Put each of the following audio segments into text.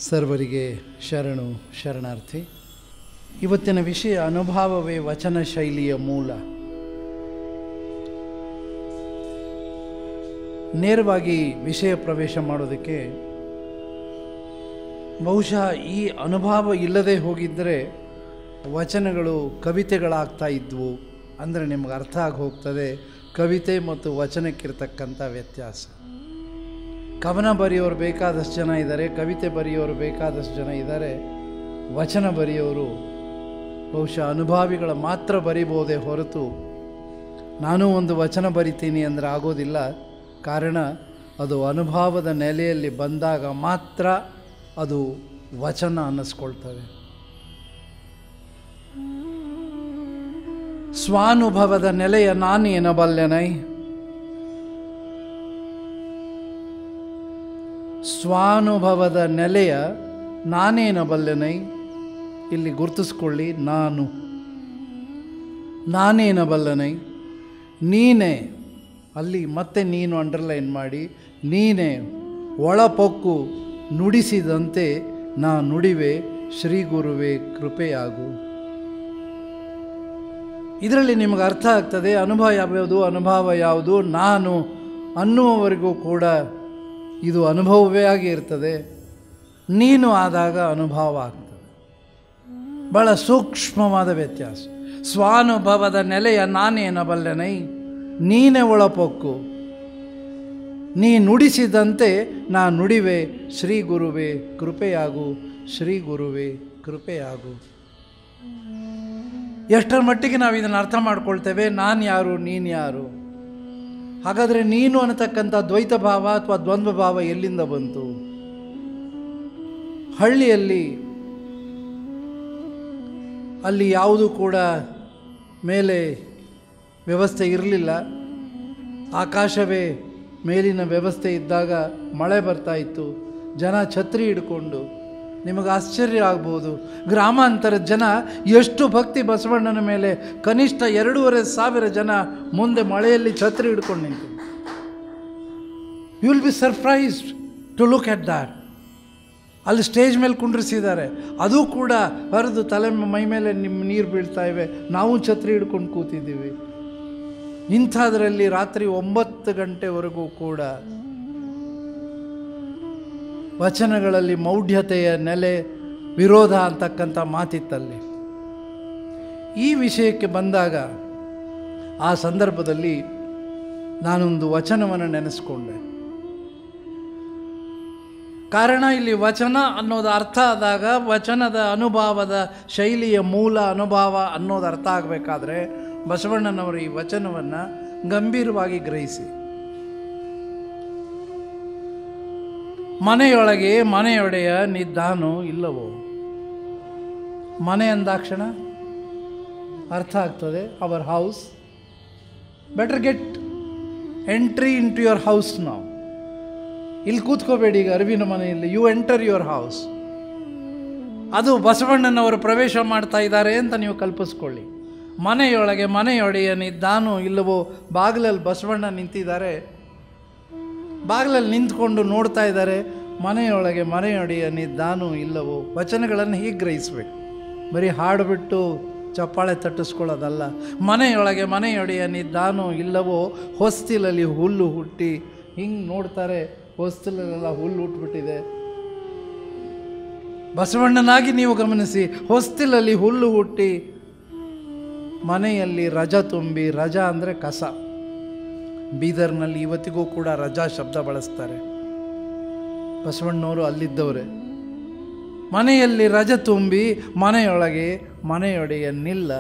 ಸರ್ವರಿಗೆ ಶರಣು ಶರಣಾರ್ಥಿ ಇವತ್ತಿನ ವಿಷಯ ಅನುಭಾವವೇ ವಚನ ಶೈಲಿಯ ಮೂಲ ನೇರವಾಗಿ ವಿಷಯ ಪ್ರವೇಶ ಮಾಡೋದಕ್ಕೆ ಬಹುಶಃ ಈ ಅನುಭವ ಇಲ್ಲದೆ ಹೋಗಿದ್ದರೆ ವಚನಗಳು ಕವಿತೆಗಳಾಗ್ತಾ ಇದ್ವು ಅಂದರೆ ನಿಮ್ಗೆ ಅರ್ಥ ಆಗಿ ಹೋಗ್ತದೆ ಕವಿತೆ ಮತ್ತು ವಚನಕ್ಕಿರ್ತಕ್ಕಂಥ ವ್ಯತ್ಯಾಸ ಕವನ ಬರೆಯೋರು ಬೇಕಾದಷ್ಟು ಜನ ಇದ್ದಾರೆ ಕವಿತೆ ಬರೆಯೋರು ಬೇಕಾದಷ್ಟು ಜನ ಇದ್ದಾರೆ ವಚನ ಬರೆಯೋರು ಬಹುಶಃ ಅನುಭಾವಿಗಳ ಮಾತ್ರ ಬರಿಬೋದೇ ಹೊರತು ನಾನು ಒಂದು ವಚನ ಬರಿತೀನಿ ಅಂದರೆ ಆಗೋದಿಲ್ಲ ಕಾರಣ ಅದು ಅನುಭವದ ನೆಲೆಯಲ್ಲಿ ಬಂದಾಗ ಮಾತ್ರ ಅದು ವಚನ ಅನ್ನಿಸ್ಕೊಳ್ತವೆ ಸ್ವಾನುಭವದ ನೆಲೆಯ ನಾನೇನಬಲ್ಲೆನೈ ಸ್ವಾನುಭವದ ನೆಲೆಯ ನಾನೇನಬಲ್ಲೆನೈ ಇಲ್ಲಿ ಗುರುತಿಸ್ಕೊಳ್ಳಿ ನಾನು ನಾನೇನಬಲ್ಲನೈ ನೀನೇ ಅಲ್ಲಿ ಮತ್ತೆ ನೀನು ಅಂಡರ್ಲೈನ್ ಮಾಡಿ ನೀನೇ ಒಳಪೊಕ್ಕು ನುಡಿಸಿದಂತೆ ನಾ ನುಡಿವೆ ಶ್ರೀ ಗುರುವೇ ಕೃಪೆಯಾಗು ಇದರಲ್ಲಿ ನಿಮಗೆ ಅರ್ಥ ಆಗ್ತದೆ ಅನುಭವ ಯಾವುದು ಅನುಭವ ಯಾವುದು ನಾನು ಅನ್ನುವವರೆಗೂ ಕೂಡ ಇದು ಅನುಭವವೇ ಆಗಿ ಇರ್ತದೆ ನೀನು ಆದಾಗ ಅನುಭವ ಆಗ್ತದೆ ಬಹಳ ಸೂಕ್ಷ್ಮವಾದ ವ್ಯತ್ಯಾಸ ಸ್ವಾನುಭವದ ನೆಲೆಯ ನಾನೇನಬಲ್ಲೆನೈ ನೀನೇ ಒಳಪೊಕ್ಕು ನೀ ನುಡಿಸಿದಂತೆ ನಾ ನುಡಿವೆ ಶ್ರೀ ಗುರುವೇ ಕೃಪೆಯಾಗು ಶ್ರೀ ಗುರುವೇ ಕೃಪೆಯಾಗು ಎಷ್ಟರ ಮಟ್ಟಿಗೆ ನಾವು ಇದನ್ನು ಅರ್ಥ ಮಾಡ್ಕೊಳ್ತೇವೆ ನಾನು ಯಾರು ನೀನು ಯಾರು ಹಾಗಾದರೆ ನೀನು ಅನ್ನತಕ್ಕಂಥ ದ್ವೈತ ಭಾವ ಅಥವಾ ದ್ವಂದ್ವ ಭಾವ ಎಲ್ಲಿಂದ ಬಂತು ಹಳ್ಳಿಯಲ್ಲಿ ಅಲ್ಲಿ ಯಾವುದು ಕೂಡ ಮೇಲೆ ವ್ಯವಸ್ಥೆ ಇರಲಿಲ್ಲ ಆಕಾಶವೇ ಮೇಲಿನ ವ್ಯವಸ್ಥೆ ಇದ್ದಾಗ ಮಳೆ ಬರ್ತಾ ಇತ್ತು ಜನ ಛತ್ರಿ ಹಿಡ್ಕೊಂಡು ನಿಮಗೆ ಆಶ್ಚರ್ಯ ಆಗ್ಬೋದು ಗ್ರಾಮಾಂತರದ ಜನ ಎಷ್ಟು ಭಕ್ತಿ ಬಸವಣ್ಣನ ಮೇಲೆ ಕನಿಷ್ಠ ಎರಡೂವರೆ ಸಾವಿರ ಜನ ಮುಂದೆ ಮಳೆಯಲ್ಲಿ ಛತ್ರಿ ಹಿಡ್ಕೊಂಡು ನಿಂತು you will be surprised to look at that ಅಲ್ಲಿ ಸ್ಟೇಜ್ ಮೇಲೆ ಕುಂಡ್ರಿಸಿದ್ದಾರೆ ಅದು ಕೂಡ ಹರಿದು ತಲೆ ಮೈ ಮೇಲೆ ನಿಮ್ಮ ನೀರು ಬೀಳ್ತಾ ಇವೆ ನಾವು ಛತ್ರಿ ಹಿಡ್ಕೊಂಡು ಕೂತಿದ್ದೀವಿ ಇಂಥದ್ರಲ್ಲಿ ರಾತ್ರಿ ಒಂಬತ್ತು ಗಂಟೆವರೆಗೂ ಕೂಡ ವಚನಗಳಲ್ಲಿ ಮೌಢ್ಯತೆಯ ನೆಲೆ ವಿರೋಧ ಅಂತಕ್ಕಂಥ ಮಾತಿತ್ತಲ್ಲಿ ಈ ವಿಷಯಕ್ಕೆ ಬಂದಾಗ ಆ ಸಂದರ್ಭದಲ್ಲಿ ನಾನೊಂದು ವಚನವನ್ನು ನೆನೆಸ್ಕೊಂಡೆ ಕಾರಣ ಇಲ್ಲಿ ವಚನ ಅನ್ನೋದು ಅರ್ಥ ಆದಾಗ ವಚನದ ಅನುಭವದ ಶೈಲಿಯ ಮೂಲ ಅನುಭವ ಅನ್ನೋದು ಅರ್ಥ ಆಗಬೇಕಾದ್ರೆ ಬಸವಣ್ಣನವರು ಈ ವಚನವನ್ನು ಗಂಭೀರವಾಗಿ ಗ್ರಹಿಸಿ ಮನೆಯೊಳಗೆ ಮನೆಯೊಡೆಯ ನಿದ್ದಾನೋ ಇಲ್ಲವೋ ಮನೆ ಅಂದಾಕ್ಷಣ ಅರ್ಥ ಆಗ್ತದೆ our house better get entry in to your house ನಾವು ಇಲ್ಲಿ ಕೂತ್ಕೋಬೇಡಿ ಈಗ ಅರಿವಿನ ಮನೆಯಲ್ಲಿ ಯು ಎಂಟರ್ ಯುವರ್ ಹೌಸ್ ಅದು ಬಸವಣ್ಣನವರು ಪ್ರವೇಶ ಮಾಡ್ತಾ ಇದ್ದಾರೆ ಅಂತ ನೀವು ಕಲ್ಪಿಸ್ಕೊಳ್ಳಿ ಮನೆಯೊಳಗೆ ಮನೆಯೊಡೆಯನಿದ್ದಾನೋ ಇಲ್ಲವೋ ಬಾಗಿಲಲ್ಲಿ ಬಸವಣ್ಣ ನಿಂತಿದ್ದಾರೆ ಬಾಗಿಲಲ್ಲಿ ನಿಂತ್ಕೊಂಡು ನೋಡ್ತಾ ಇದ್ದಾರೆ ಮನೆಯೊಳಗೆ ಮನೆಯೊಡೆಯನಿದ್ದಾನೋ ಇಲ್ಲವೋ ವಚನಗಳನ್ನು ಹೀಗೆ ಗ್ರಹಿಸ್ಬೇಕು ಬರೀ ಹಾಡುಬಿಟ್ಟು ಚಪ್ಪಾಳೆ ತಟ್ಟಿಸ್ಕೊಳ್ಳೋದಲ್ಲ ಮನೆಯೊಳಗೆ ಮನೆಯೊಡೆಯನಿದ್ದಾನೋ ಇಲ್ಲವೋ ಹೊಸ್ತಿಲಲ್ಲಿ ಹುಲ್ಲು ಹುಟ್ಟಿ ಹಿಂಗೆ ನೋಡ್ತಾರೆ ಹೊಸ್ತಿಲಲ್ಲೆಲ್ಲ ಹುಲ್ಲು ಹುಟ್ಬಿಟ್ಟಿದೆ ಬಸವಣ್ಣನಾಗಿ ನೀವು ಗಮನಿಸಿ ಹೊಸ್ತಿಲಲ್ಲಿ ಹುಲ್ಲು ಹುಟ್ಟಿ ಮನೆಯಲ್ಲಿ ರಜ ತುಂಬಿ ರಜಾ ಅಂದರೆ ಕಸ ಬೀದರ್ನಲ್ಲಿ ಇವತ್ತಿಗೂ ಕೂಡ ರಜಾ ಶಬ್ದ ಬಳಸ್ತಾರೆ ಬಸವಣ್ಣವರು ಅಲ್ಲಿದ್ದವರೇ ಮನೆಯಲ್ಲಿ ರಜ ತುಂಬಿ ಮನೆಯೊಳಗೆ ಮನೆಯೊಡೆಯ ನಿಲ್ಲ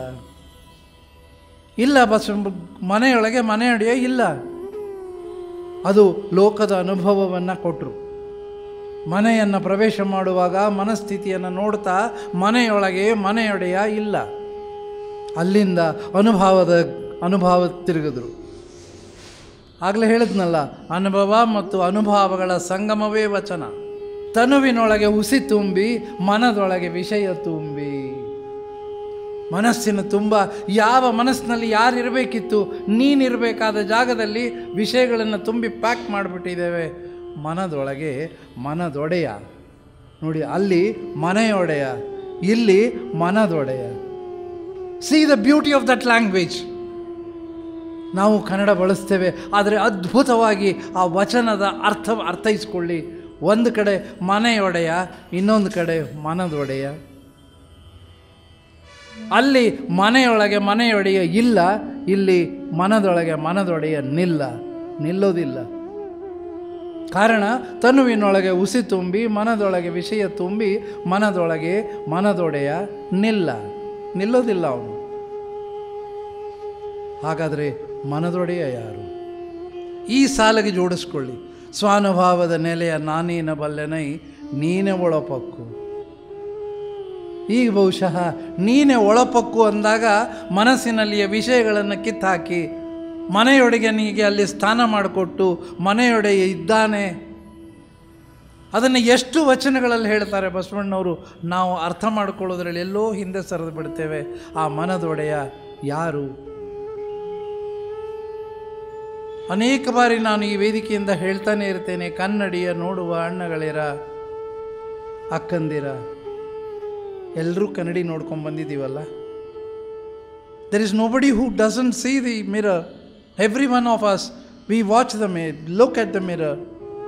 ಇಲ್ಲ ಬಸವ ಮನೆಯೊಳಗೆ ಮನೆಯೊಡೆಯ ಇಲ್ಲ ಅದು ಲೋಕದ ಅನುಭವವನ್ನು ಕೊಟ್ಟರು ಮನೆಯನ್ನು ಪ್ರವೇಶ ಮಾಡುವಾಗ ಮನಸ್ಥಿತಿಯನ್ನು ನೋಡ್ತಾ ಮನೆಯೊಳಗೆ ಮನೆಯೊಡೆಯ ಇಲ್ಲ ಅಲ್ಲಿಂದ ಅನುಭವದ ಅನುಭವ ತಿರುಗಿದ್ರು ಆಗಲೇ ಹೇಳಿದ್ನಲ್ಲ ಅನುಭವ ಮತ್ತು ಅನುಭವಗಳ ಸಂಗಮವೇ ವಚನ ತನುವಿನೊಳಗೆ ಹುಸಿ ತುಂಬಿ ಮನದೊಳಗೆ ವಿಷಯ ತುಂಬಿ ಮನಸ್ಸಿನ ತುಂಬ ಯಾವ ಮನಸ್ಸಿನಲ್ಲಿ ಯಾರು ಇರಬೇಕಿತ್ತು ನೀನಿರಬೇಕಾದ ಜಾಗದಲ್ಲಿ ವಿಷಯಗಳನ್ನು ತುಂಬಿ ಪ್ಯಾಕ್ ಮಾಡಿಬಿಟ್ಟಿದ್ದೇವೆ ಮನದೊಳಗೆ ಮನದೊಡೆಯ ನೋಡಿ ಅಲ್ಲಿ ಮನೆಯೊಡೆಯ ಇಲ್ಲಿ ಮನದೊಡೆಯ see the beauty of that language ನಾವು ಕನ್ನಡ ಬಳಸ್ತೇವೆ ಆದರೆ ಅದ್ಭುತವಾಗಿ ಆ ವಚನದ ಅರ್ಥ ಅರ್ಥೈಸ್ಕೊಳ್ಳಿ ಒಂದು ಕಡೆ ಮನೆಯೊಡೆಯ ಇನ್ನೊಂದು ಕಡೆ ಮನದೊಡೆಯ ಅಲ್ಲಿ ಮನೆಯೊಳಗೆ ಮನೆಯೊಡೆಯ ಇಲ್ಲ ಇಲ್ಲಿ ಮನದೊಳಗೆ ಮನದೊಡೆಯ ನಿಲ್ಲ ನಿಲ್ಲೋದಿಲ್ಲ ಕಾರಣ ತನುವಿನೊಳಗೆ ಉಸಿ ತುಂಬಿ ಮನದೊಳಗೆ ವಿಷಯ ತುಂಬಿ ಮನದೊಳಗೆ ಮನದೊಡೆಯ ನಿಲ್ಲ ನಿಲ್ಲೋದಿಲ್ಲ ಅವನು ಹಾಗಾದರೆ ಮನದೊಡೆಯ ಯಾರು ಈ ಸಾಲಿಗೆ ಜೋಡಿಸ್ಕೊಳ್ಳಿ ಸ್ವಾನುಭಾವದ ನೆಲೆಯ ನಾನೇನ ಬಲ್ಲೆನೈ ನೀನೇ ಒಳಪಕ್ಕು ಈಗ ಬಹುಶಃ ನೀನೇ ಒಳಪಕ್ಕು ಅಂದಾಗ ಮನಸ್ಸಿನಲ್ಲಿಯ ವಿಷಯಗಳನ್ನು ಕಿತ್ತಾಕಿ ಮನೆಯೊಡೆಗನಿಗೆ ಅಲ್ಲಿ ಸ್ಥಾನ ಮಾಡಿಕೊಟ್ಟು ಮನೆಯೊಡೆಯ ಇದ್ದಾನೆ ಅದನ್ನು ಎಷ್ಟು ವಚನಗಳಲ್ಲಿ ಹೇಳ್ತಾರೆ ಬಸವಣ್ಣವರು ನಾವು ಅರ್ಥ ಮಾಡ್ಕೊಳ್ಳೋದ್ರಲ್ಲಿ ಎಲ್ಲೋ ಹಿಂದೆ ಸರಿದು ಬಿಡ್ತೇವೆ ಆ ಮನದೊಡೆಯ ಯಾರು ಅನೇಕ ಬಾರಿ ನಾನು ಈ ವೇದಿಕೆಯಿಂದ ಹೇಳ್ತಾನೆ ಇರ್ತೇನೆ ಕನ್ನಡಿಯ ನೋಡುವ ಅಣ್ಣಗಳಿರ ಅಕ್ಕಂದಿರ ಎಲ್ಲರೂ ಕನ್ನಡಿ ನೋಡ್ಕೊಂಡು ಬಂದಿದ್ದೀವಲ್ಲ there is nobody who doesn't see the mirror every one of us we watch the may look at the mirror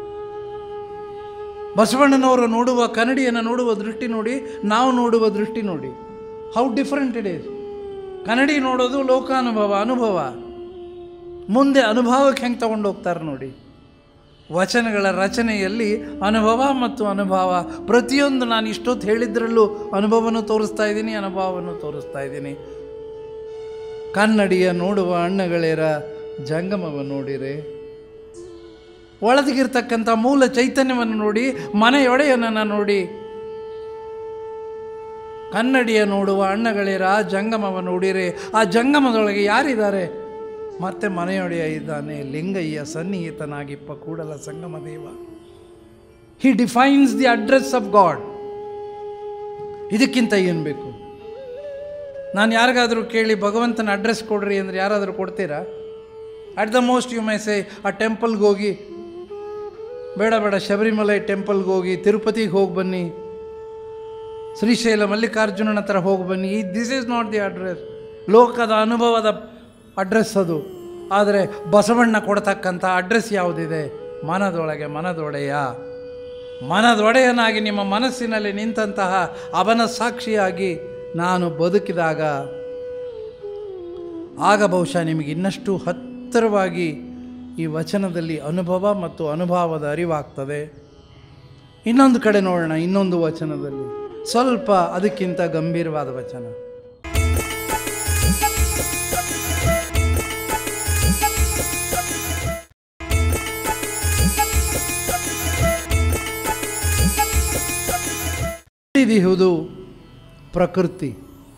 ಬಸವಣ್ಣನವರು ನೋಡುವ ಕನ್ನಡಿಯನ್ನು ನೋಡುವ ದೃಷ್ಟಿ ನೋಡಿ ನಾವು ನೋಡುವ ದೃಷ್ಟಿ ನೋಡಿ ಹೌ ಡಿಫ್ರೆಂಟ್ ಇಟ್ ಈಸ್ ಕನ್ನಡಿ ನೋಡೋದು ಲೋಕಾನುಭವ ಅನುಭವ ಮುಂದೆ ಅನುಭವಕ್ಕೆ ಹೆಂಗೆ ತಗೊಂಡು ಹೋಗ್ತಾರೆ ನೋಡಿ ವಚನಗಳ ರಚನೆಯಲ್ಲಿ ಅನುಭವ ಮತ್ತು ಅನುಭವ ಪ್ರತಿಯೊಂದು ನಾನು ಇಷ್ಟೊತ್ತು ಹೇಳಿದ್ರಲ್ಲೂ ಅನುಭವವನ್ನು ತೋರಿಸ್ತಾ ಇದ್ದೀನಿ ಅನುಭವವನ್ನು ತೋರಿಸ್ತಾ ಇದ್ದೀನಿ ಕನ್ನಡಿಯ ನೋಡುವ ಅಣ್ಣಗಳೇರ ಜಂಗಮವ ನೋಡಿರೆ ಒಳದಿಗಿರ್ತಕ್ಕಂಥ ಮೂಲ ಚೈತನ್ಯವನ್ನು ನೋಡಿ ಮನೆಯೊಡೆಯನನ್ನು ನೋಡಿ ಕನ್ನಡಿಯ ನೋಡುವ ಅಣ್ಣಗಳೇರ ಜಂಗಮವ ನೋಡಿರೆ ಆ ಜಂಗಮದೊಳಗೆ ಯಾರಿದ್ದಾರೆ ಮತ್ತೆ ಮನೆಯೊಡೆಯ ಇದ್ದಾನೆ Lingayya ಸನ್ನಿಹಿತನಾಗಿಪ್ಪ Kudala Sangama Deva he defines the address of God ಇದಕ್ಕಿಂತ ಏನು ಬೇಕು ನಾನು ಯಾರಿಗಾದರೂ ಕೇಳಿ ಭಗವಂತನ ಅಡ್ರೆಸ್ ಕೊಡ್ರಿ ಅಂದರೆ ಯಾರಾದರೂ ಕೊಡ್ತೀರಾ at the most you may say ಆ ಟೆಂಪಲ್ಗೆ ಹೋಗಿ ಬೇಡ ಬೇಡ ಶಬರಿಮಲೈ ಟೆಂಪಲ್ಗೆ ಹೋಗಿ ತಿರುಪತಿಗೆ ಹೋಗಿ ಬನ್ನಿ ಶ್ರೀಶೈಲ ಮಲ್ಲಿಕಾರ್ಜುನನ ಹತ್ರ ಹೋಗಿ ಬನ್ನಿ ಈ this is not the address ಲೋಕದ ಅನುಭವದ ಅಡ್ರೆಸ್ ಅದು ಆದರೆ ಬಸವಣ್ಣ ಕೊಡ್ತಕ್ಕಂಥ ಅಡ್ರೆಸ್ ಯಾವುದಿದೆ ಮನದೊಳಗೆ ಮನದೊಡೆಯ ಮನದೊಡೆಯನಾಗಿ ನಿಮ್ಮ ಮನಸ್ಸಿನಲ್ಲಿ ನಿಂತಹ ಅವನ ಸಾಕ್ಷಿಯಾಗಿ ನಾನು ಬದುಕಿದಾಗ ಆಗ ಬಹುಶಃ ನಿಮಗೆ ಇನ್ನಷ್ಟು ಹತ್ತಿರವಾಗಿ ಈ ವಚನದಲ್ಲಿ ಅನುಭವ ಮತ್ತು ಅನುಭವದ ಅರಿವಾಗ್ತದೆ ಇನ್ನೊಂದು ಕಡೆ ನೋಡೋಣ ಇನ್ನೊಂದು ವಚನದಲ್ಲಿ ಸ್ವಲ್ಪ ಅದಕ್ಕಿಂತ ಗಂಭೀರವಾದ ವಚನ ಇದಿಹುದು ಪ್ರಕೃತಿ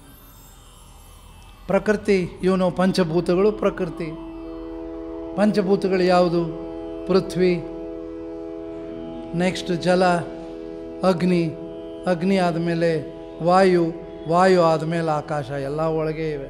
ಪ್ರಕೃತಿ ಇವನು ಪಂಚಭೂತಗಳು ಪ್ರಕೃತಿ ಪಂಚಭೂತಗಳು ಯಾವುದು ಪೃಥ್ವಿ ನೆಕ್ಸ್ಟ್ ಜಲ ಅಗ್ನಿ ಅಗ್ನಿ ಆದಮೇಲೆ ವಾಯು ವಾಯು ಆದಮೇಲೆ ಆಕಾಶ ಎಲ್ಲ ಒಳಗೆ ಇವೆ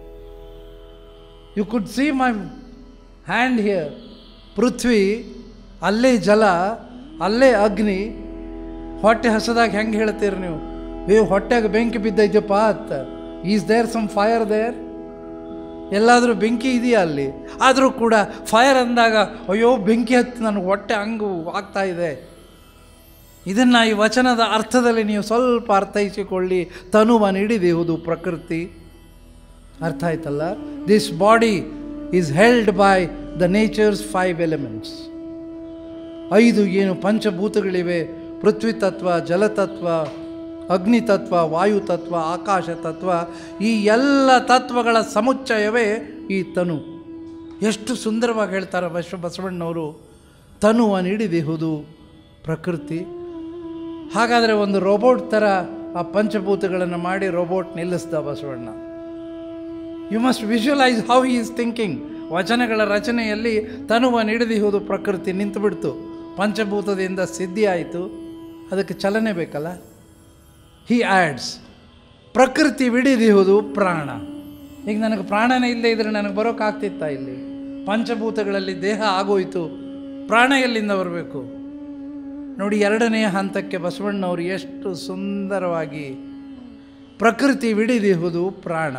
you could see my hand here ಪೃಥ್ವಿ ಅಲ್ಲೇ ಜಲ ಅಲ್ಲೇ ಅಗ್ನಿ ಹೊಟ್ಟೆ ಹಸದಾಗ ಹೆಂಗೆ ಹೇಳ್ತೀರಿ ನೀವು ಏ ಹೊಟ್ಟೆಗೆ ಬೆಂಕಿ ಬಿದ್ದೈತಪ್ಪ ಅಂತ is there some fire there ಎಲ್ಲಾದರೂ ಬೆಂಕಿ ಇದೆಯಾ ಅಲ್ಲಿ ಆದರೂ ಕೂಡ ಫೈರ್ ಅಂದಾಗ ಅಯ್ಯೋ ಬೆಂಕಿ ಹತ್ತಿ ನನಗೆ ಹೊಟ್ಟೆ ಹಂಗು ಆಗ್ತಾ ಇದೆ ಇದನ್ನು ಈ ವಚನದ ಅರ್ಥದಲ್ಲಿ ನೀವು ಸ್ವಲ್ಪ ಅರ್ಥೈಸಿಕೊಳ್ಳಿ ತನುವನ್ನು ಹಿಡಿದಿರುವುದು ಪ್ರಕೃತಿ ಅರ್ಥ ಆಯ್ತಲ್ಲ this body is held by the nature's five elements ಐದು ಏನು ಪಂಚಭೂತಗಳಿವೆ ಪೃಥ್ವಿ ತತ್ವ ಜಲತತ್ವ ಅಗ್ನಿ ತತ್ವ ವಾಯು ತತ್ವ ಆಕಾಶ ತತ್ವ ಈ ಎಲ್ಲ ತತ್ವಗಳ ಸಮುಚ್ಚಯವೇ ಈ ತನು ಎಷ್ಟು ಸುಂದರವಾಗಿ ಹೇಳ್ತಾರೆ ಬಸವ ಬಸವಣ್ಣವರು ತನುವನ್ನು ಹಿಡಿದಿಹುದು ಪ್ರಕೃತಿ ಹಾಗಾದರೆ ಒಂದು ರೋಬೋಟ್ ಥರ ಆ ಪಂಚಭೂತಗಳನ್ನು ಮಾಡಿ ರೋಬೋಟ್ ನಿಲ್ಲಿಸ್ದ Basavanna you must visualise how he is thinking ವಚನಗಳ ರಚನೆಯಲ್ಲಿ ತನುವನ್ನು ಹಿಡಿದಿಹುದು ಪ್ರಕೃತಿ ನಿಂತುಬಿಡ್ತು ಪಂಚಭೂತದಿಂದ ಸಿದ್ಧಿ ಆಯಿತು ಅದಕ್ಕೆ ಚಲನೆ ಬೇಕಲ್ಲ ಹಿ ಆ್ಯಡ್ಸ್ ಪ್ರಕೃತಿ ವಿಡಿದಿಹುದು ಪ್ರಾಣ ಈಗ ನನಗೆ ಪ್ರಾಣನೇ ಇಲ್ಲದೆ ಇದ್ರೆ ನನಗೆ ಬರೋಕ್ಕಾಗ್ತಿತ್ತ ಇಲ್ಲಿ ಪಂಚಭೂತಗಳಲ್ಲಿ ದೇಹ ಆಗೋಯ್ತು ಪ್ರಾಣ ಎಲ್ಲಿಂದ ಬರಬೇಕು ನೋಡಿ ಎರಡನೆಯ ಹಂತಕ್ಕೆ ಬಸವಣ್ಣವರು ಎಷ್ಟು ಸುಂದರವಾಗಿ ಪ್ರಕೃತಿ ವಿಡಿದಿಹುದು ಪ್ರಾಣ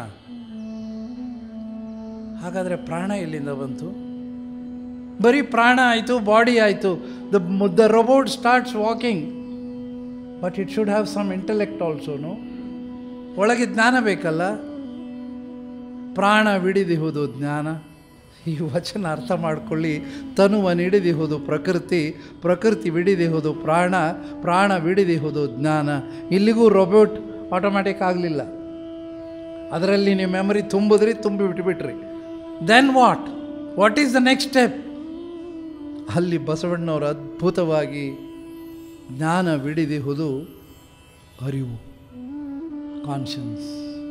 ಹಾಗಾದರೆ ಪ್ರಾಣ ಎಲ್ಲಿಂದ ಬಂತು ಬರೀ ಪ್ರಾಣ ಆಯಿತು ಬಾಡಿ ಆಯಿತು the the robot starts walking but it should have some intellect ಆಲ್ಸೋನು ಒಳಗೆ ಜ್ಞಾನ ಬೇಕಲ್ಲ ಪ್ರಾಣ ವಿಡಿದಿಹುದು ಜ್ಞಾನ ಈ ವಚನ ಅರ್ಥ ಮಾಡಿಕೊಳ್ಳಿ ತನುವ ನಿಡಿದಿಹುದು ಪ್ರಕೃತಿ ಪ್ರಕೃತಿ ವಿಡಿದಿಹುದು ಪ್ರಾಣ ಪ್ರಾಣ ವಿಡಿದಿಹುದು ಜ್ಞಾನ ಇಲ್ಲಿಗೂ ರೋಬೋಟ್ ಆಟೋಮ್ಯಾಟಿಕ್ ಆಗಲಿಲ್ಲ ಅದರಲ್ಲಿ ನೀವು ಮೆಮರಿ ತುಂಬಿದ್ರಿ ತುಂಬಿ ಬಿಟ್ಬಿಟ್ರಿ then what what is the next step ಅಲ್ಲಿ ಬಸವಣ್ಣವರು ಅದ್ಭುತವಾಗಿ ಜ್ಞಾನ ವಿಡಿದಿಹುದು ಅರಿವು ಕಾನ್ಷನ್ಸ್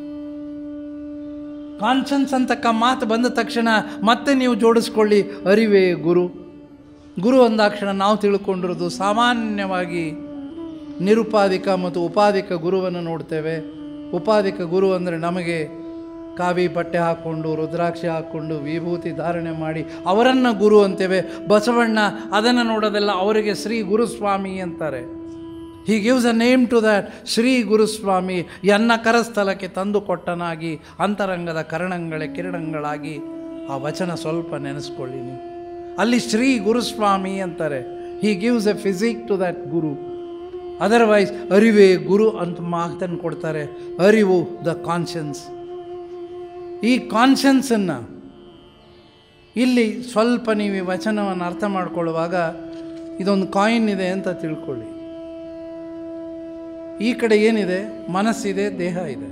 ಕಾನ್ಷನ್ಸ್ ಅಂತಕ್ಕ ಮಾತು ಬಂದ ತಕ್ಷಣ ಮತ್ತೆ ನೀವು ಜೋಡಿಸ್ಕೊಳ್ಳಿ ಅರಿವೇ ಗುರು ಗುರು ಅಂದಾಕ್ಷಣ ನಾವು ತಿಳ್ಕೊಂಡಿರೋದು ಸಾಮಾನ್ಯವಾಗಿ ನಿರುಪಾಧಿಕ ಮತ್ತು ಉಪಾಧಿಕ ಗುರುವನ್ನು ನೋಡ್ತೇವೆ ಉಪಾಧಿಕ ಗುರು ಅಂದರೆ ನಮಗೆ ಕಾವಿ ಬಟ್ಟೆ ಹಾಕ್ಕೊಂಡು ರುದ್ರಾಕ್ಷಿ ಹಾಕ್ಕೊಂಡು ವಿಭೂತಿ ಧಾರಣೆ ಮಾಡಿ ಅವರನ್ನು ಗುರು ಅಂತೇವೆ ಬಸವಣ್ಣ ಅದನ್ನು ನೋಡೋದೆಲ್ಲ ಅವರಿಗೆ ಶ್ರೀ ಗುರುಸ್ವಾಮಿ ಅಂತಾರೆ he gives a name to that Shri Guruswami ಎನ್ನ ಕರಸ್ಥಲಕ್ಕೆ ತಂದು ಕೊಟ್ಟನಾಗಿ ಅಂತರಂಗದ ಕರಣಗಳ ಕಿರಣಗಳಾಗಿ ಆ ವಚನ ಸ್ವಲ್ಪ ನೆನೆಸ್ಕೊಳ್ಳಿ ನೀವು ಅಲ್ಲಿ ಶ್ರೀ ಗುರುಸ್ವಾಮಿ ಅಂತಾರೆ he gives a physique to that guru otherwise ಅರಿವೇ ಗುರು ಅಂತ ಮಾತನ್ನು ಕೊಡ್ತಾರೆ ಅರಿವು ದ ಕಾನ್ಷನ್ಸ್ ಈ ಕಾನ್ಷನ್ಸನ್ನು ಇಲ್ಲಿ ಸ್ವಲ್ಪ ನೀವು ಈ ವಚನವನ್ನು ಅರ್ಥ ಮಾಡ್ಕೊಳ್ಳುವಾಗ ಇದೊಂದು ಕಾಯಿನ್ ಇದೆ ಅಂತ ತಿಳ್ಕೊಳ್ಳಿ ಈ ಕಡೆ ಏನಿದೆ ಮನಸ್ಸಿದೆ ದೇಹ ಇದೆ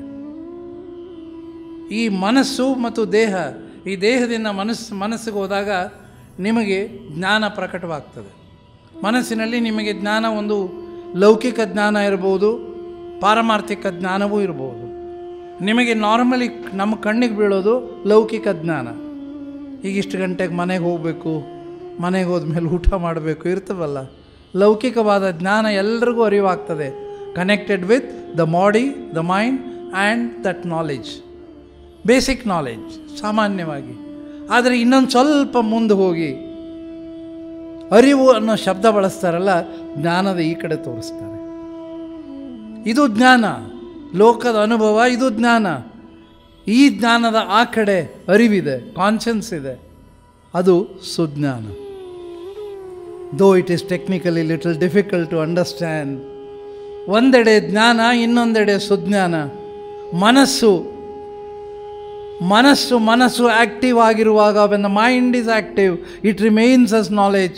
ಈ ಮನಸ್ಸು ಮತ್ತು ದೇಹ ಈ ದೇಹದಿಂದ ಮನಸ್ಸು ಮನಸ್ಸಿಗೆ ಹೋದಾಗ ನಿಮಗೆ ಜ್ಞಾನ ಪ್ರಕಟವಾಗ್ತದೆ ಮನಸ್ಸಿನಲ್ಲಿ ನಿಮಗೆ ಜ್ಞಾನ ಒಂದು ಲೌಕಿಕ ಜ್ಞಾನ ಇರ್ಬೋದು ಪಾರಮಾರ್ಥಿಕ ಜ್ಞಾನವೂ ಇರ್ಬೋದು ನಿಮಗೆ ನಾರ್ಮಲಿ ನಮ್ಮ ಕಣ್ಣಿಗೆ ಬೀಳೋದು ಲೌಕಿಕ ಜ್ಞಾನ ಈಗ ಇಷ್ಟು ಗಂಟೆಗೆ ಮನೆಗೆ ಹೋಗಬೇಕು ಮನೆಗೆ ಹೋದ್ಮೇಲೆ ಊಟ ಮಾಡಬೇಕು ಇರ್ತವಲ್ಲ ಲೌಕಿಕವಾದ ಜ್ಞಾನ ಎಲ್ರಿಗೂ ಅರಿವಾಗ್ತದೆ connected with the body the mind and that knowledge basic knowledge ಸಾಮಾನ್ಯವಾಗಿ ಆದರೆ ಇನ್ನೊಂದು ಸ್ವಲ್ಪ ಮುಂದೆ ಹೋಗಿ ಅರಿವು ಅನ್ನೋ ಶಬ್ದ ಬಳಸ್ತಾರಲ್ಲ ಜ್ಞಾನದ ಈ ಕಡೆ ತೋರಿಸ್ತಾರೆ ಇದು ಜ್ಞಾನ ಲೋಕದ ಅನುಭವ ಇದು ಜ್ಞಾನ ಈ ಜ್ಞಾನದ ಆ ಕಡೆ ಅರಿವಿದೆ ಕಾನ್ಷಿಯನ್ಸ್ ಇದೆ ಅದು ಸುಜ್ಞಾನ though it is technically little difficult to understand ಒಂದೆಡೆ ಜ್ಞಾನ ಇನ್ನೊಂದೆಡೆ ಸುಜ್ಞಾನ ಮನಸ್ಸು ಮನಸ್ಸು ಮನಸ್ಸು ಆ್ಯಕ್ಟಿವ್ ಆಗಿರುವಾಗ when the mind is active it remains as knowledge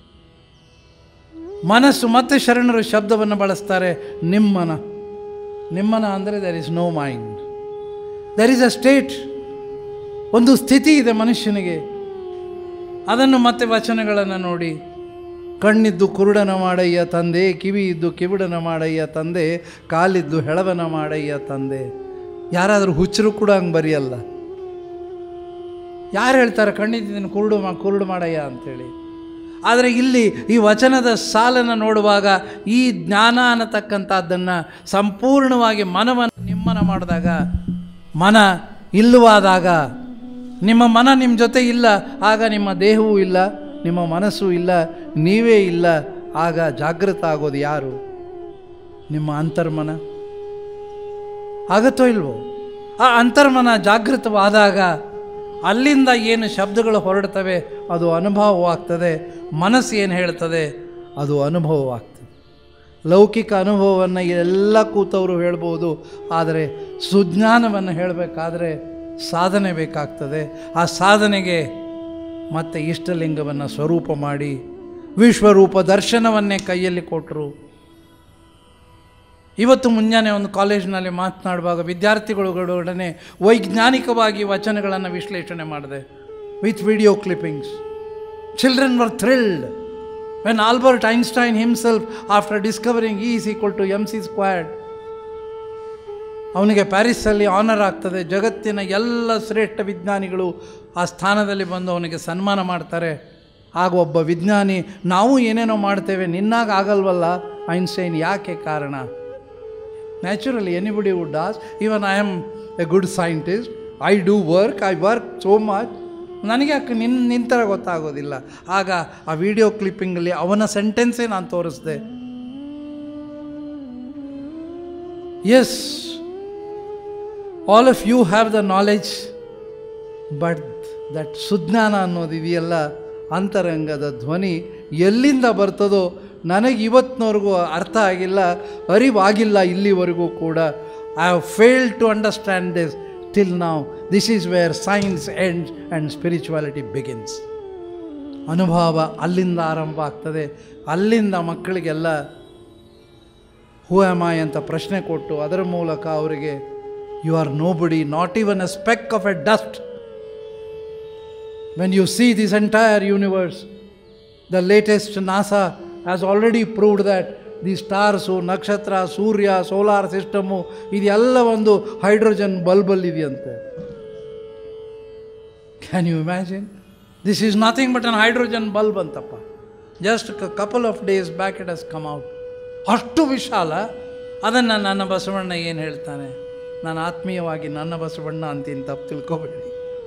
ಮನಸ್ಸು ಮತ್ತೆ ಶರಣರು ಶಬ್ದವನ್ನು ಬಳಸ್ತಾರೆ ನಿಮ್ಮನ ನಿಮ್ಮನ ಅಂದರೆ there is no mind there is a state ಒಂದು ಸ್ಥಿತಿ ಇದೆ ಮನುಷ್ಯನಿಗೆ ಅದನ್ನು ಮತ್ತೆ ವಚನಗಳನ್ನು ನೋಡಿ ಕಣ್ಣಿದ್ದು ಕುರುಡನ ಮಾಡಯ್ಯ ತಂದೆ ಕಿವಿ ಇದ್ದು ಕಿವಿಡನ ಮಾಡಯ್ಯ ತಂದೆ ಕಾಲಿದ್ದು ಹೆಳವನ ಮಾಡಯ್ಯ ತಂದೆ ಯಾರಾದರೂ ಹುಚ್ಚರು ಕೂಡ ಹಂಗೆ ಬರೆಯಲ್ಲ ಯಾರು ಹೇಳ್ತಾರೆ ಕಣ್ಣಿದ್ದೀನಿ ಕುರುಡು ಮಾ ಕುರುಡು ಮಾಡಯ್ಯ ಅಂಥೇಳಿ ಆದರೆ ಇಲ್ಲಿ ಈ ವಚನದ ಸಾಲನ್ನು ನೋಡುವಾಗ ಈ ಜ್ಞಾನ ಅನ್ನತಕ್ಕಂಥದ್ದನ್ನು ಸಂಪೂರ್ಣವಾಗಿ ಮನವನ್ನು ನಿಮ್ಮನ ಮಾಡಿದಾಗ ಮನ ಇಲ್ಲವಾದಾಗ ನಿಮ್ಮ ಮನ ನಿಮ್ಮ ಜೊತೆ ಇಲ್ಲ ಆಗ ನಿಮ್ಮ ದೇಹವೂ ಇಲ್ಲ ನಿಮ್ಮ ಮನಸ್ಸು ಇಲ್ಲ ನೀವೇ ಇಲ್ಲ ಆಗ ಜಾಗೃತ ಆಗೋದು ಯಾರು ನಿಮ್ಮ ಅಂತರ್ಮನ ಆಗತ್ತೋ ಇಲ್ವೋ ಆ ಅಂತರ್ಮನ ಜಾಗೃತವಾದಾಗ ಅಲ್ಲಿಂದ ಏನು ಶಬ್ದಗಳು ಹೊರಡ್ತವೆ ಅದು ಅನುಭವವಾಗ್ತದೆ ಮನಸ್ಸು ಏನು ಹೇಳ್ತದೆ ಅದು ಅನುಭವವಾಗ್ತದೆ ಲೌಕಿಕ ಅನುಭವವನ್ನು ಎಲ್ಲ ಕೂತವರು ಹೇಳ್ಬೋದು ಆದರೆ ಸುಜ್ಞಾನವನ್ನು ಹೇಳಬೇಕಾದ್ರೆ ಸಾಧನೆ ಬೇಕಾಗ್ತದೆ ಆ ಸಾಧನೆಗೆ ಮತ್ತೆ ಇಷ್ಟಲಿಂಗವನ್ನು ಸ್ವರೂಪ ಮಾಡಿ ವಿಶ್ವರೂಪ ದರ್ಶನವನ್ನೇ ಕೈಯಲ್ಲಿ ಕೊಟ್ಟರು ಇವತ್ತು ಮುಂಜಾನೆ ಒಂದು ಕಾಲೇಜಿನಲ್ಲಿ ಮಾತನಾಡುವಾಗ ವಿದ್ಯಾರ್ಥಿಗಳೊಡನೆ ವೈಜ್ಞಾನಿಕವಾಗಿ ವಚನಗಳನ್ನು ವಿಶ್ಲೇಷಣೆ ಮಾಡಿದೆ with video clippings children were thrilled when Albert Einstein himself after discovering is equal to M C squared ಅವನಿಗೆ ಪ್ಯಾರಿಸ್ಸಲ್ಲಿ ಆನರ್ ಆಗ್ತದೆ ಜಗತ್ತಿನ ಎಲ್ಲ ಶ್ರೇಷ್ಠ ವಿಜ್ಞಾನಿಗಳು ಆ ಸ್ಥಾನದಲ್ಲಿ ಬಂದು ಅವನಿಗೆ ಸನ್ಮಾನ ಮಾಡ್ತಾರೆ ಆಗ ಒಬ್ಬ ವಿಜ್ಞಾನಿ ನಾವು ಏನೇನೋ ಮಾಡ್ತೇವೆ ನಿನ್ನಾಗ ಆಗಲ್ವಲ್ಲ ಐನ್ಸ್ಟೈನ್ ಯಾಕೆ ಕಾರಣ naturally anybody would does even I am a good scientist I do work I work so much ನನಗೆ ಯಾಕೆ ನಿನ್ನ ನಿಂತರ ಗೊತ್ತಾಗೋದಿಲ್ಲ ಆಗ ಆ ವಿಡಿಯೋ ಕ್ಲಿಪ್ಪಿಂಗಲ್ಲಿ ಅವನ ಸೆಂಟೆನ್ಸೇ ನಾನು ತೋರಿಸ್ದೆ as all of you have the knowledge but that ಸುಜ್ಞಾನ ಅನ್ನೋದು ಇದೆಯಲ್ಲ ಅಂತರಂಗದ ಧ್ವನಿ ಎಲ್ಲಿಂದ ಬರ್ತದೋ ನನಗೆ ಇವತ್ತಿನವರೆಗೂ ಅರ್ಥ ಆಗಿಲ್ಲ ಅರಿವಾಗಿಲ್ಲ ಇಲ್ಲಿವರೆಗೂ ಕೂಡ I have fail to understand this till ನಾವು this is where science end and spirituality begins ಅನುಭವ ಅಲ್ಲಿಂದ ಆರಂಭ ಆಗ್ತದೆ ಅಲ್ಲಿಂದ ಮಕ್ಕಳಿಗೆಲ್ಲ ಹೂ ಆಮ್ ಐ ಅಂತ ಪ್ರಶ್ನೆ ಕೊಟ್ಟು ಅದರ ಮೂಲಕ ಅವರಿಗೆ you are nobody not even a speck of a dust when you see this entire universe the latest NASA has already proved that the stars ನಕ್ಷತ್ರ ಸೂರ್ಯ ಸೋಲಾರ್ ಸಿಸ್ಟಮು ಇದೆಲ್ಲ ಒಂದು ಹೈಡ್ರೋಜನ್ ಬಲ್ಬಲ್ಲಿದೆಯಂತೆ can you imagine this is nothing but an hydrogen bulb ಅಂತಪ್ಪ just couple of days back it has come out ಅಷ್ಟು ವಿಶಾಲ ಅದನ್ನು ನನ್ನ ಬಸವಣ್ಣ ಏನು ಹೇಳ್ತಾನೆ ನಾನು ಆತ್ಮೀಯವಾಗಿ ನನ್ನ ಬಸವಣ್ಣ ಅಂತೀನಿ ತಪ್ಪು ತಿಳ್ಕೊಬೇಡಿ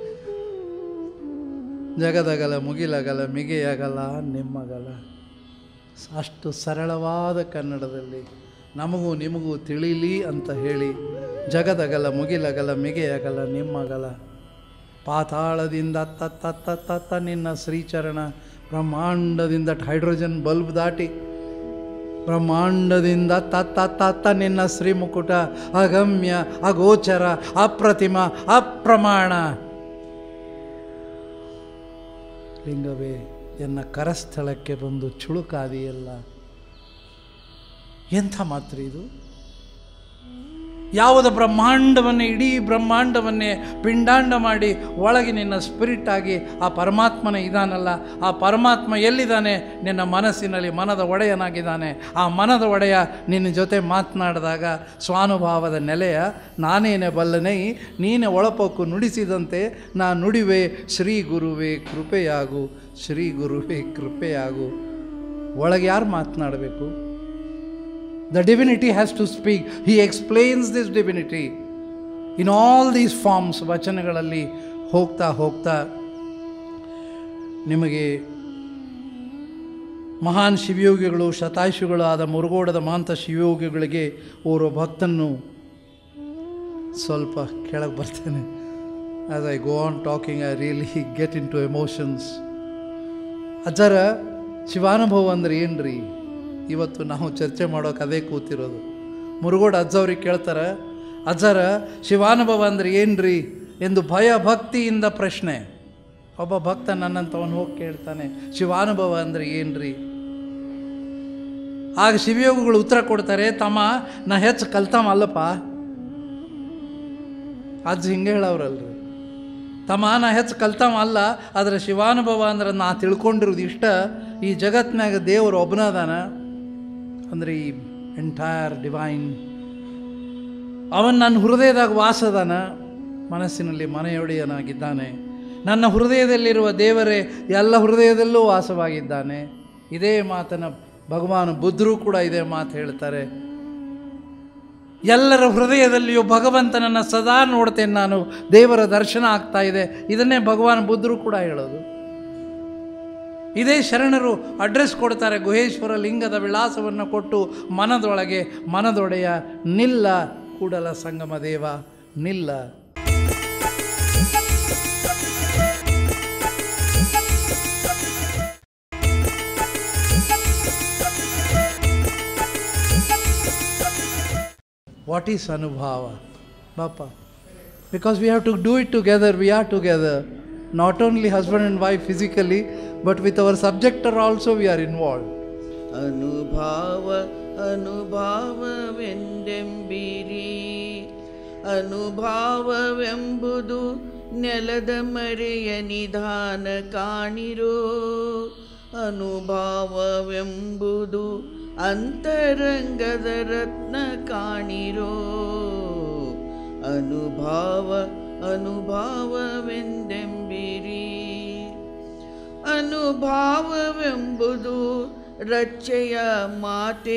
ಜಗದಗಲ ಮುಗಿಲಗಲ ಮಿಗೆಯಗಲ ನಿಮ್ಮಗಲ ಅಷ್ಟು ಸರಳವಾದ ಕನ್ನಡದಲ್ಲಿ ನಮಗೂ ನಿಮಗೂ ತಿಳಿಲಿ ಅಂತ ಹೇಳಿ ಜಗದಗಲ ಮುಗಿಲಗಲ ಮಿಗೆಯಗಲ ನಿಮ್ಮಗಲ ಪಾತಾಳದಿಂದ ತತ್ತ ತತ್ತ ನಿನ್ನ ಶ್ರೀಚರಣ ಬ್ರಹ್ಮಾಂಡದಿಂದ ಹೈಡ್ರೋಜನ್ ಬಲ್ಬ್ ದಾಟಿ ಬ್ರಹ್ಮಾಂಡದಿಂದ ತತ್ತ ತತ್ತ ನಿನ್ನ ಶ್ರೀಮುಕುಟ ಅಗಮ್ಯ ಅಗೋಚರ ಅಪ್ರತಿಮ ಅಪ್ರಮಾಣ ಲಿಂಗವೇ ಎನ್ನ ಕರಸ್ಥಳಕ್ಕೆ ಬಂದು ಚುಳುಕಾದಿಯಲ್ಲ ಎಂಥ ಮಾತ್ರ ಇದು ಯಾವುದ ಬ್ರಹ್ಮಾಂಡವನ್ನೇ ಇಡೀ ಬ್ರಹ್ಮಾಂಡವನ್ನೇ ಪಿಂಡಾಂಡ ಮಾಡಿ ಒಳಗೆ ನಿನ್ನ ಸ್ಪಿರಿಟ್ ಆಗಿ ಆ ಪರಮಾತ್ಮನ ಇದಾನಲ್ಲ ಆ ಪರಮಾತ್ಮ ಎಲ್ಲಿದ್ದಾನೆ ನಿನ್ನ ಮನಸ್ಸಿನಲ್ಲಿ ಮನದ ಒಡೆಯನಾಗಿದ್ದಾನೆ ಆ ಮನದ ಒಡೆಯ ನಿನ್ನ ಜೊತೆ ಮಾತನಾಡಿದಾಗ ಸ್ವಾನುಭಾವದ ನೆಲೆಯ ನಾನೇನೆ ಬಲ್ಲನೈ ನೀನೆ ಒಳಪೊಕ್ಕು ನುಡಿಸಿದಂತೆ ನಾ ನುಡಿವೆ ಶ್ರೀ ಗುರುವೇ ಕೃಪೆಯಾಗು ಶ್ರೀ ಗುರುವೇ ಕೃಪೆಯಾಗು ಒಳಗೆ ಯಾರು ಮಾತನಾಡಬೇಕು The divinity has to speak. He explains this divinity in all these forms ವಚನಗಳಲ್ಲಿ ಹೋಗ್ತಾ ಹೋಗ್ತಾ ನಿಮಗೆ ಮಹಾನ್ ಶಿವಯೋಗಿಗಳು ಶತಾಯುಷಿಗಳು ಆದ ಮುರುಗೋಡದ ಮಾಂತ ಶಿವಯೋಗಿಗಳಿಗೆ ಓರ್ವ ಭಕ್ತನ್ನು ಸ್ವಲ್ಪ ಕೆಳಗೆ ಬರ್ತೇನೆ as I go on talking I really get in to emotions ಅಜ್ಜರ ಶಿವಾನುಭವ ಅಂದ್ರೆ ಏನ್ರಿ ಇವತ್ತು ನಾವು ಚರ್ಚೆ ಮಾಡೋಕೆ ಅದೇ ಕೂತಿರೋದು ಮುರುಗೋಡು ಅಜ್ಜವ್ರಿಗೆ ಕೇಳ್ತಾರೆ ಅಜ್ಜರ ಶಿವಾನುಭವ ಅಂದ್ರೆ ಏನ್ರಿ ಎಂದು ಭಯ ಭಕ್ತಿಯಿಂದ ಪ್ರಶ್ನೆ ಒಬ್ಬ ಭಕ್ತ ನನ್ನಂತವನು ಹೋಗಿ ಕೇಳ್ತಾನೆ ಶಿವಾನುಭವ ಅಂದ್ರೆ ಏನ್ರಿ ಆಗ ಶಿವಯೋಗಿಗಳು ಉತ್ತರ ಕೊಡ್ತಾರೆ ತಮ್ಮ ನಾ ಹೆಚ್ಚು ಕಲ್ತಾಮ ಅಲ್ಲಪ್ಪ ಅಜ್ಜ ಹಿಂಗೆ ಹೇಳವ್ರಲ್ರಿ ತಮ್ಮ ನಾ ಹೆಚ್ಚು ಕಲ್ತಾವ ಅಲ್ಲ ಆದರೆ ಶಿವಾನುಭವ ಅಂದ್ರೆ ನಾ ತಿಳ್ಕೊಂಡಿರೋದು ಇಷ್ಟ ಈ ಜಗತ್ನಾಗ ದೇವರು ಒಬ್ಬನದಾನ ಅಂದರೆ ಈ ಎಂಟೈರ್ ಡಿವೈನ್ ಅವನು ನನ್ನ ಹೃದಯದಾಗ ವಾಸದಾನ ಮನಸ್ಸಿನಲ್ಲಿ ಮನೆಯೊಡೆಯನಾಗಿದ್ದಾನೆ ನನ್ನ ಹೃದಯದಲ್ಲಿರುವ ದೇವರೇ ಎಲ್ಲ ಹೃದಯದಲ್ಲೂ ವಾಸವಾಗಿದ್ದಾನೆ ಇದೇ ಮಾತನ ಭಗವಾನ್ ಬುದ್ಧರು ಕೂಡ ಇದೇ ಮಾತು ಹೇಳ್ತಾರೆ ಎಲ್ಲರ ಹೃದಯದಲ್ಲಿಯೂ ಭಗವಂತನನ್ನು ಸದಾ ನೋಡ್ತೇನೆ ನಾನು ದೇವರ ದರ್ಶನ ಆಗ್ತಾ ಇದೆ ಇದನ್ನೇ ಭಗವಾನ್ ಬುದ್ಧರು ಕೂಡ ಹೇಳೋದು ಇದೇ ಶರಣರು ಅಡ್ರೆಸ್ ಕೊಡ್ತಾರೆ ಗುಹೇಶ್ವರ ಲಿಂಗದ ವಿಳಾಸವನ್ನು ಕೊಟ್ಟು ಮನದೊಳಗೆ ಮನದೊಡೆಯ ನಿಲ್ಲ ಕೂಡಲ ಸಂಗಮ ದೇವ ನಿಲ್ಲ ವಾಟ್ ಈಸ್ ಅನುಭವ ಬಾಪ because we have to do it together we are together not only husband and wife physically but with our ಸಬ್ಜೆಕ್ಟರ್ ಆಲ್ಸೋ ವಿ ಆರ್ ಇನ್ವಾಲ್ವ್ ಅನುಭಾವ ಅನುಭಾವವೆಂದೆಂಬಿರಿ ಅನುಭಾವವೆಂಬುದು ನೆಲದ ಮರೆಯ ನಿಧಾನ ಕಾಣಿರೋ ಅನುಭಾವವೆಂಬುದು ಅಂತರಂಗದ ರತ್ನ ಕಾಣಿರೋ ಅನುಭಾವ ಅನುಭಾವವೆಂದೆಂಬಿರಿ ಅನುಭಾವವೆಂಬುದು ರಚ್ಚೆಯ ಮಾತೇ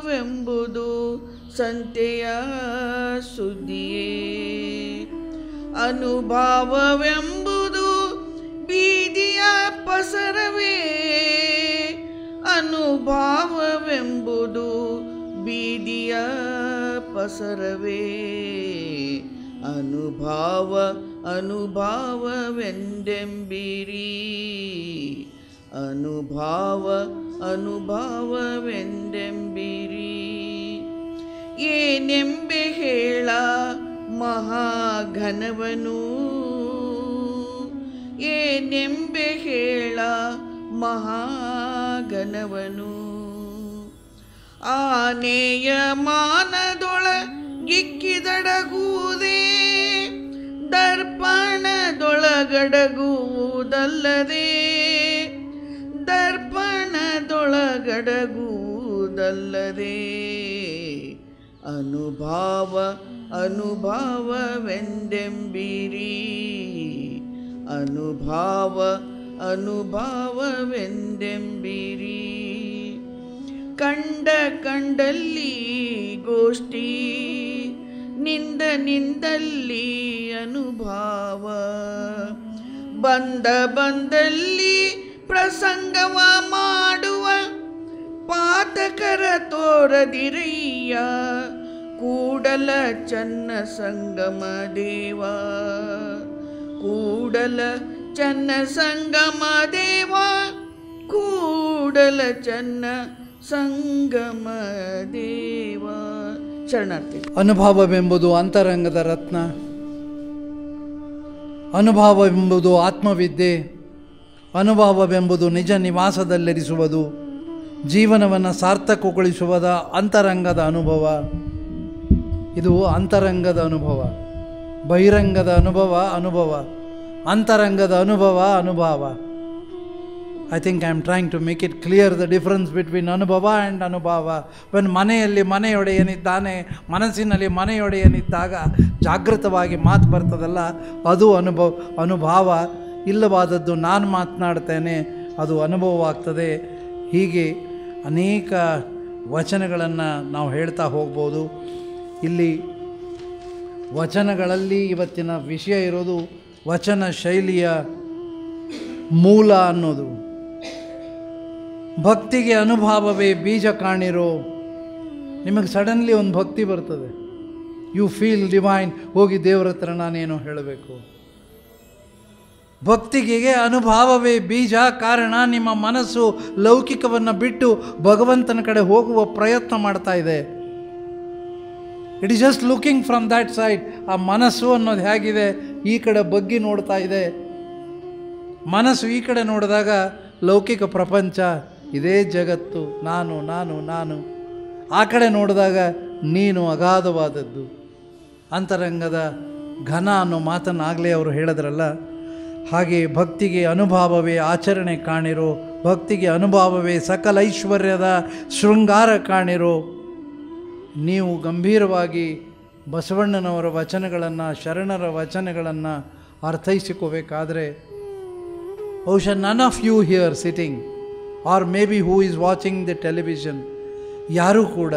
ಅನುಭಾವವೆಂಬುದು ಸಂತೆಯ ಸುದ್ದಿಯೇ ಅನುಭಾವವೆಂಬುದು ಬೀದಿಯ ಪಸರವೇ ಅನುಭಾವವೆಂಬುದು ಬೀದಿಯ ಪಸರವೇ ಅನುಭಾವ ಅನುಭಾವವೆಂದೆಂಬಿರಿ ಅನುಭಾವ ಅನುಭಾವವೆಂದೆಂಬಿರಿ ಏನೆಂಬೆ ಹೇಳ ಮಹಾಘನವನು ಏನೆಂಬೆ ಹೇಳ ಮಹಾಘನವನು ಆನೆಯ ಮಾನದೊಳಗಿಕ್ಕಿದಡಗುವುದೇ ದರ್ಪಣದೊಳಗಡಗುವುದಲ್ಲದೆ ದರ್ಪಣದೊಳಗಡಗುವುದಲ್ಲದೆ ಅನುಭಾವ ಅನುಭಾವವೆಂದೆಂಬಿರಿ ಅನುಭಾವ ಅನುಭಾವವೆಂದೆಂಬಿರಿ ಕಂಡ ಕಂಡಲ್ಲಿ ಗೋಷ್ಠಿ ನಿಂದ ನಿಂದಲ್ಲಿ ಅನುಭಾವ ಬಂದ ಬಂದಲ್ಲಿ ಪ್ರಸಂಗವ ಮಾಡುವ ಪಾತಕರ ತೋರದಿರಯ್ಯ ಕೂಡಲ ಚನ್ನ ಸಂಗಮ ದೇವ ಕೂಡಲ ಚನ್ನ ಸಂಗಮ ದೇವ ಕೂಡಲ ಚನ್ನ ಸಂಗಮ ದೇವ ಶರಣಾರ್ಥಿ ಅನುಭವವೆಂಬುದು ಅಂತರಂಗದ ರತ್ನ ಅನುಭವವೆಂಬುದು ಆತ್ಮವಿದ್ಯೆ ಅನುಭವವೆಂಬುದು ನಿಜ ನಿವಾಸದಲ್ಲಿರಿಸುವುದು ಜೀವನವನ್ನು ಸಾರ್ಥಕಗೊಳಿಸುವುದ ಅಂತರಂಗದ ಅನುಭವ ಇದು ಅಂತರಂಗದ ಅನುಭವ ಬಹಿರಂಗದ ಅನುಭವ ಅನುಭವ ಅಂತರಂಗದ ಅನುಭವ ಅನುಭವ I think I am trying to make it clear the difference between ಅನುಭವ ಆ್ಯಂಡ್ ಅನುಭವ ವೆನ್ ಮನೆಯಲ್ಲಿ ಮನೆಯೊಡೆಯನಿದ್ದಾನೆ ಮನಸ್ಸಿನಲ್ಲಿ ಮನೆಯೊಡೆಯನಿದ್ದಾಗ ಜಾಗೃತವಾಗಿ ಮಾತು ಬರ್ತದಲ್ಲ ಅದು ಅನುಭವ ಅನುಭವ ಇಲ್ಲವಾದದ್ದು ನಾನು ಮಾತನಾಡ್ತೇನೆ ಅದು ಅನುಭವವಾಗ್ತದೆ ಹೀಗೆ ಅನೇಕ ವಚನಗಳನ್ನು ನಾವು ಹೇಳ್ತಾ ಹೋಗ್ಬೋದು ಇಲ್ಲಿ ವಚನಗಳಲ್ಲಿ ಇವತ್ತಿನ ವಿಷಯ ಇರೋದು ವಚನ ಶೈಲಿಯ ಮೂಲ ಅನ್ನೋದು ಭಕ್ತಿಗೆ ಅನುಭವವೇ ಬೀಜ ಕಾಣಿರೋ ನಿಮಗೆ ಸಡನ್ಲಿ ಒಂದು ಭಕ್ತಿ ಬರ್ತದೆ ಯು ಫೀಲ್ ಡಿವೈನ್ ಹೋಗಿ ದೇವರ ಹತ್ರ ನಾನೇನೋ ಹೇಳಬೇಕು ಭಕ್ತಿಗೆ ಅನುಭವವೇ ಬೀಜ ಕಾರಣ ನಿಮ್ಮ ಮನಸ್ಸು ಲೌಕಿಕವನ್ನು ಬಿಟ್ಟು ಭಗವಂತನ ಕಡೆ ಹೋಗುವ ಪ್ರಯತ್ನ ಮಾಡ್ತಾ ಇದೆ it is just looking from that side ಆ ಮನಸ್ಸು ಅನ್ನೋದು ಹೇಗಿದೆ ಈ ಕಡೆ ಬಗ್ಗಿ ನೋಡ್ತಾ ಇದೆ ಮನಸ್ಸು ಈ ಕಡೆ ನೋಡಿದಾಗ ಲೌಕಿಕ ಪ್ರಪಂಚ ಇದೇ ಜಗತ್ತು ನಾನು ನಾನು ನಾನು ಆ ಕಡೆ ನೋಡಿದಾಗ ನೀನು ಅಗಾಧವಾದದ್ದು ಅಂತರಂಗದ ಘನ ಅನ್ನೋ ಮಾತನ್ನು ಆಗಲೇ ಅವರು ಹೇಳಿದ್ರಲ್ಲ ಹಾಗೆ ಭಕ್ತಿಗೆ ಅನುಭವವೇ ಆಚರಣೆ ಕಾಣಿರೋ ಭಕ್ತಿಗೆ ಅನುಭವವೇ ಸಕಲ ಐಶ್ವರ್ಯದ ಶೃಂಗಾರ ಕಾಣಿರೋ ನೀವು ಗಂಭೀರವಾಗಿ ಬಸವಣ್ಣನವರ ವಚನಗಳನ್ನು ಶರಣರ ವಚನಗಳನ್ನು ಅರ್ಥೈಸಿಕೋಬೇಕಾದ್ರೆ ಬಹುಶಃ none of you here sitting are may be who is watching the television ಯಾರೂ ಕೂಡ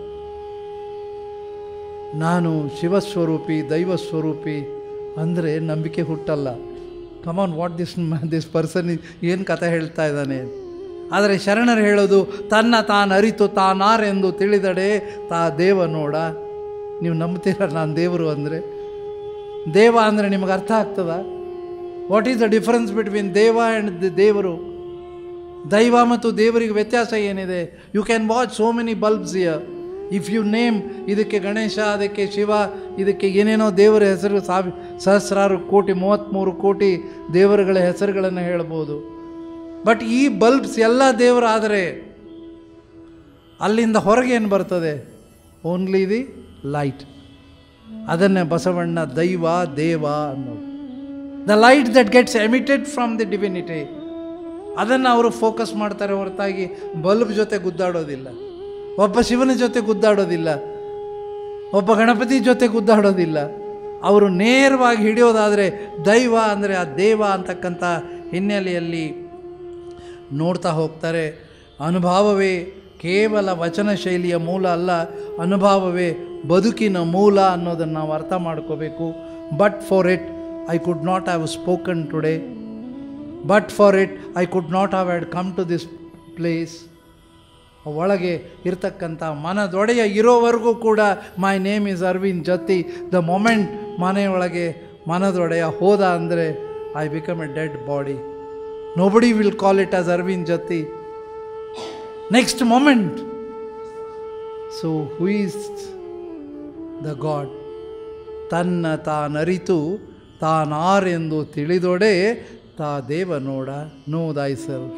ನಾನು ಶಿವಸ್ವರೂಪಿ ದೈವಸ್ವರೂಪಿ ಅಂದರೆ ನಂಬಿಕೆ ಹುಟ್ಟಲ್ಲ come on what this this person ಏನು ಕಥೆ ಹೇಳ್ತಾ ಇದ್ದಾನೆ ಆದರೆ ಶರಣರು ಹೇಳೋದು ತನ್ನ ತಾನು ಅರಿತು ತಾನಾರೆಂದು ತಿಳಿದಡೆ ತಾ ದೇವ ನೋಡ ನೀವು ನಂಬ್ತೀರ ನಾನು ದೇವರು ಅಂದರೆ ದೇವ ಅಂದರೆ ನಿಮಗೆ ಅರ್ಥ ಆಗ್ತದ what is the difference between ದೇವ ಆ್ಯಂಡ್ ದೇವರು ದೈವ ಮತ್ತು ದೇವರಿಗೆ ವ್ಯತ್ಯಾಸ ಏನಿದೆ you can watch so many bulbs here if you name ಇದಕ್ಕೆ ಗಣೇಶ ಅದಕ್ಕೆ ಶಿವ ಇದಕ್ಕೆ ಏನೇನೋ ದೇವರ ಹೆಸರು ಸಾವಿ ಸಹಸ್ರಾರು ಕೋಟಿ ಮೂವತ್ತ್ಮೂರು ಕೋಟಿ ದೇವರುಗಳ ಹೆಸರುಗಳನ್ನು ಹೇಳ್ಬೋದು ಬಟ್ ಈ ಬಲ್ಬ್ಸ್ ಎಲ್ಲ ದೇವರಾದರೆ ಅಲ್ಲಿಂದ ಹೊರಗೆ ಏನು ಬರ್ತದೆ ಓನ್ಲಿ ದಿ ಲೈಟ್ ಅದನ್ನೇ ಬಸವಣ್ಣ ದೈವ ದೇವ ಅನ್ನೋದು the light that gets emitted from the divinity ಅದನ್ನು ಅವರು ಫೋಕಸ್ ಮಾಡ್ತಾರೆ ಹೊರತಾಗಿ ಬಲ್ಬ್ ಜೊತೆ ಗುದ್ದಾಡೋದಿಲ್ಲ ಒಬ್ಬ ಶಿವನ ಜೊತೆ ಗುದ್ದಾಡೋದಿಲ್ಲ ಒಬ್ಬ ಗಣಪತಿ ಜೊತೆ ಗುದ್ದಾಡೋದಿಲ್ಲ ಅವರು ನೇರವಾಗಿ ಹಿಡಿಯೋದಾದರೆ ದೈವ ಅಂದರೆ ಆ ದೇವ ಅಂತಕ್ಕಂಥ ಹಿನ್ನೆಲೆಯಲ್ಲಿ ನೋಡ್ತಾ ಹೋಗ್ತಾರೆ ಅನುಭವವೇ ಕೇವಲ ವಚನ ಶೈಲಿಯ ಮೂಲ ಅಲ್ಲ ಅನುಭವವೇ ಬದುಕಿನ ಮೂಲ ಅನ್ನೋದನ್ನು ನಾವು ಅರ್ಥ ಮಾಡ್ಕೋಬೇಕು but for it I could not have spoken today but for it I could not have had come to this place ಒಳಗೆ ಇರ್ತಕ್ಕಂಥ ಮನದೊಡೆಯ ಇರೋವರೆಗೂ ಕೂಡ my name is Arvind Jati the moment ಮನೆಯೊಳಗೆ ಮನದೊಡೆಯ ಹೋದ ಅಂದರೆ I become a dead body nobody will call it as Arvind Jati next moment so who is the God ತನ್ನ ತಾನರಿತು ತಾನಾರೆಂದು ತಿಳಿದೊಡೆ ತಾ ದೇವ ನೋಡ ನೋ ದೈ ಸೆಲ್ಫ್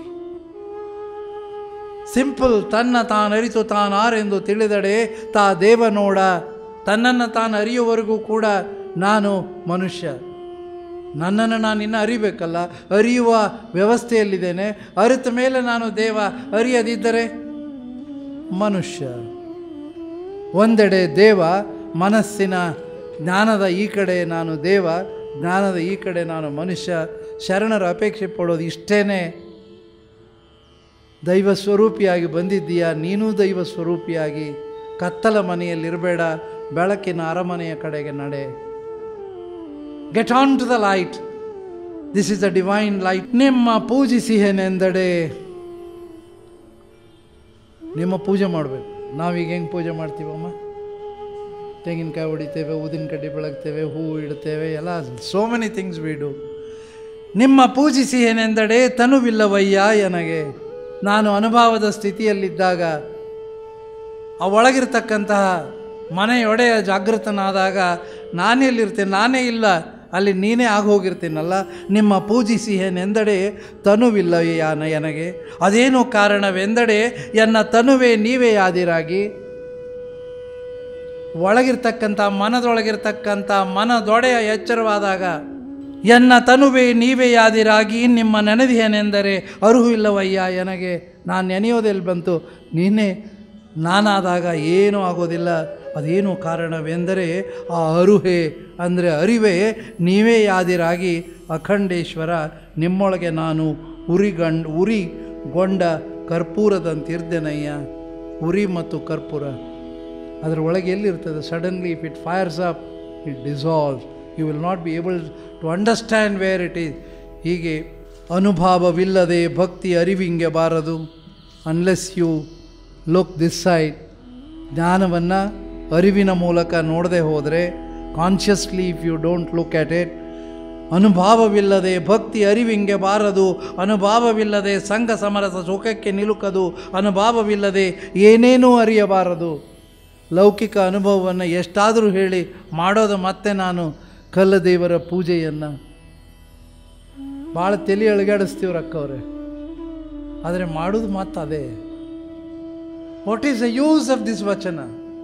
ಸಿಂಪಲ್ ತನ್ನ ತಾನರಿತು ತಾನಾರೆಂದು ತಿಳಿದಡೆ ತಾ ದೇವ ನೋಡ ತನ್ನನ್ನು ತಾನು ಅರಿಯುವವರೆಗೂ ಕೂಡ ನಾನು ಮನುಷ್ಯ ನನ್ನನ್ನು ನಾನು ಇನ್ನು ಅರಿಬೇಕಲ್ಲ ಅರಿಯುವ ವ್ಯವಸ್ಥೆಯಲ್ಲಿದ್ದೇನೆ ಅರಿತ ಮೇಲೆ ನಾನು ದೇವ ಅರಿಯದಿದ್ದರೆ ಮನುಷ್ಯ ಒಂದೆಡೆ ದೇವ ಮನಸ್ಸಿನ ಜ್ಞಾನದ ಈ ಕಡೆ ನಾನು ದೇವ ಜ್ಞಾನದ ಈ ಕಡೆ ನಾನು ಮನುಷ್ಯ ಶರಣರ ಅಪೇಕ್ಷೆ ಪಡೋದು ಇಷ್ಟೇ ದೈವ ಸ್ವರೂಪಿಯಾಗಿ ಬಂದಿದ್ದೀಯಾ ನೀನೂ ದೈವ ಸ್ವರೂಪಿಯಾಗಿ ಕತ್ತಲ ಮನೆಯಲ್ಲಿರಬೇಡ ಬೆಳಕಿನ ಅರಮನೆಯ ಕಡೆಗೆ ನಡೆ get on to the light this is the divine light ನಿಮ್ಮ ಪೂಜಿಸಿಹೇನೆಂದಡೆ ನಿಮ್ಮ ಪೂಜೆ ಮಾಡಬೇಕು ನಾವೀಗ ಹೆಂಗೆ ಪೂಜೆ ಮಾಡ್ತೀವಮ್ಮ ತೆಂಗಿನಕಾಯಿ ಹೊಡಿತೇವೆ ಊದಿನ ಕಡ್ಡಿ ಬೆಳಗ್ತೇವೆ ಹೂ ಇಡ್ತೇವೆ ಎಲ್ಲ ಸೋ ಮೆನಿ ಥಿಂಗ್ಸ್ ವೀಡು ನಿಮ್ಮ ಪೂಜಿಸಿ ಏನೆಂದಡೆ ತನುವಿಲ್ಲವಯ್ಯ ಎನಗೆ ನಾನು ಅನುಭವದ ಸ್ಥಿತಿಯಲ್ಲಿದ್ದಾಗ ಆ ಒಳಗಿರ್ತಕ್ಕಂತಹ ಮನೆಯೊಡೆಯ ಜಾಗೃತನಾದಾಗ ನಾನೆಲ್ಲಿರ್ತೇನೆ ನಾನೇ ಇಲ್ಲ ಅಲ್ಲಿ ನೀನೇ ಆಗೋಗಿರ್ತೀನಲ್ಲ ನಿಮ್ಮ ಪೂಜಿಸಿ ಏನೆಂದಡೆ ತನುವಿಲ್ಲವಯ್ಯ ನನಗೆ ಅದೇನು ಕಾರಣವೆಂದಡೆ ಎನ್ನ ತನುವೇ ನೀವೇ ಯಾದಿರಾಗಿ ಒಳಗಿರ್ತಕ್ಕಂಥ ಮನದೊಳಗಿರ್ತಕ್ಕಂಥ ಮನದೊಡೆಯ ಎಚ್ಚರವಾದಾಗ ಎನ್ನ ತನುವೆ ನೀವೇ ಯಾದಿರಾಗಿ ನಿಮ್ಮ ನೆನೆದಿಯನೆಂದರೆ ಅರುಹು ಇಲ್ಲವಯ್ಯ ನನಗೆ ನಾನು ನೆನೆಯೋದೆಲ್ಲಿ ಬಂತು ನೀನೇ ನಾನಾದಾಗ ಏನೂ ಆಗೋದಿಲ್ಲ ಅದೇನು ಕಾರಣವೆಂದರೆ ಆ ಅರುಹೆ ಅಂದರೆ ಅರಿವೇ ನೀವೇ ಯಾದಿರಾಗಿ ಅಖಂಡೇಶ್ವರ ನಿಮ್ಮೊಳಗೆ ನಾನು ಉರಿಗಂಡ್ ಉರಿಗೊಂಡ ಕರ್ಪೂರದಂತಿರ್ದೆನಯ್ಯ ಉರಿ ಮತ್ತು ಕರ್ಪೂರ ಅದರ ಒಳಗೆ ಎಲ್ಲಿರ್ತದೆ suddenly if it fires up it dissolve you will not be able to understand where it is ಹೀಗೆ ಅನುಭಾವವಿಲ್ಲದೆ ಭಕ್ತಿ ಅರಿವಿಂಗೆ ಬಾರದು unless you look this side ಜ್ಞಾನವನ್ನು ಅರಿವಿನ ಮೂಲಕ ನೋಡದೆ ಹೋದರೆ consciously if you don't look at it ಅನುಭಾವವಿಲ್ಲದೆ ಭಕ್ತಿ ಅರಿವಿಂಗೆ ಬಾರದು ಅನುಭಾವವಿಲ್ಲದೆ ಸಂಘ ಸಮರಸ ಸುಖಕ್ಕೆ ನಿಲುಕದು ಅನುಭಾವವಿಲ್ಲದೆ ಏನೇನೂ ಅರಿಯಬಾರದು ಲೌಕಿಕ ಅನುಭವವನ್ನು ಎಷ್ಟಾದರೂ ಹೇಳಿ ಮಾಡೋದು ಮತ್ತೆ ನಾನು ಕಲ್ಲದೇವರ ಪೂಜೆಯನ್ನು ಭಾಳ ತಲೆ ಅಳಗಾಡಿಸ್ತೀವ್ರ ಅಕ್ಕವ್ರೆ ಆದರೆ ಮಾಡೋದು ಮಾತು ಅದೇ what is the use of this vachana